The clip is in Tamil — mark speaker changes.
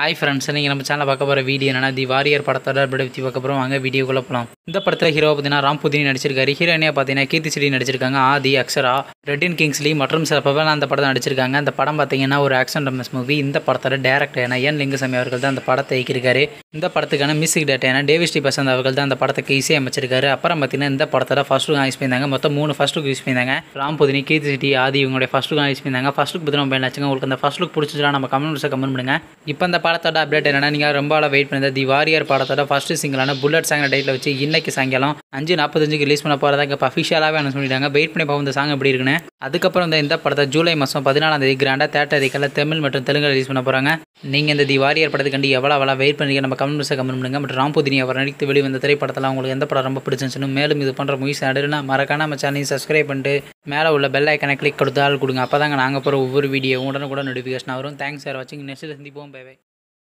Speaker 1: ஹாய் ஃப்ரெண்ட்ஸ் நீங்கள் நம்ம சேனல் பார்க்க போகிற வீடியோ என்னன்னா தி வாரியர் படத்தோட அப்படி பற்றி பார்க்க போகிறோம் வாங்க வீடியோக்குள்ளே போகலாம் இந்த படத்தில் ஹீரோ பார்த்தீங்கன்னா ராம் புதினி நடிச்சிருக்காரு ஹீரோயினியாக பார்த்தீங்கன்னா கீர்த்தி செடி நடிச்சிருக்காங்க ஆதி அக்ஷரா ரெட்டின் கிங்ஸ்லி மற்றும் சில பிரபல அந்த படம் நடிச்சிருக்காங்க அந்த படம் பார்த்தீங்கன்னா ஒரு ஆக்ஷன் ரமஸ் மூவி இந்த படத்தோட டேரக்டர் என என் லிங்குசாமி அவர்கள் தான் அந்த படத்தை இயக்கியிருக்காரு இந்த படத்துக்கான மியூசிக் டேட்டா என டேவிஸ் டி பசந்த் அவர்கள் தான் அந்த படத்துக்கு இசை அமைச்சிருக்காரு அப்புறம் பார்த்தீங்கன்னா இந்த படத்தோட ஃபர்ஸ்ட் லுக் யூஸ் பண்ணியிருந்தாங்க மொத்தம் மூணு ஃபர்ஸ்ட் லுக் யூஸ் பண்ணியிருந்தாங்க ராம் புதினி கீர்த்தி செட்டி ஆதி இவங்களுடைய ஃபர்ஸ்ட் லுக் யூஸ் பண்ணியிருந்தாங்க ஃபர்ஸ்ட் லுக் பற்றி நம்ம என்னாச்சுங்க உங்களுக்கு அந்த ஃபர்ஸ்ட் லுக் பிடிச்சிச்சுனா நம்ம கமெண்ட் கமெண்ட் பண்ணுங்க இப்போ அந்த படத்தோட அப்டேட் என்னன்னா நீங்கள் ரொம்ப நாளாக வெயிட் பண்ணி தி வாரியர் படத்தோட ஃபர்ஸ்ட் சிங்கிளான புல்லட் சாங் டைட்டில் வச்சு இன்னைக்கு சாயங்காலம் அஞ்சு நாற்பத்தஞ்சுக்கு ரிலீஸ் பண்ண போகிறதா இப்போ அஃபிஷியலாகவே அனௌன்ஸ் பண்ணிட்டாங்க வெயிட் பண்ணி பார்ப்போம் இந்த சாங் எப்படி இருக்குன்னு அதுக்கப்புறம் இந்த இந்த படத்தை ஜூலை மாதம் பதினாலாம் தேதி கிராண்டாக தேட்டர் அதிகத்தில் தமிழ் மற்றும் தெலுங்கு ரிலீஸ் பண்ண போகிறாங்க நீங்கள் இந்த தி வாரியர் படத்துக்காண்டி எவ்வளோ எவ்வளோ வெயிட் பண்ணி நம்ம கமெண்ட் கமெண்ட் பண்ணுங்க மற்றும் ராம்புதினி அவர் நடித்து வெளிவந்த திரைப்படத்தில் உங்களுக்கு எந்த படம் ரொம்ப பிடிச்சிருந்துச்சுன்னு மேலும் இது பண்ணுற மூவிஸ் நடுனா மறக்காம நம்ம சேனலையும் சப்ஸ்கிரைப் பண்ணிட்டு மேலே உள்ள பெல் ஐக்கனை கிளிக் கொடுத்து ஆள் கொடுங்க அப்போ தாங்க நாங்கள் போகிற ஒவ்வொரு வீடியோ உடனே கூட நோட்டிஃபிகேஷன் வரும் தேங்க்ஸ் ஃபார் வாட்சிங் நெக்ஸ்ட் சந்திப்போம் பை பை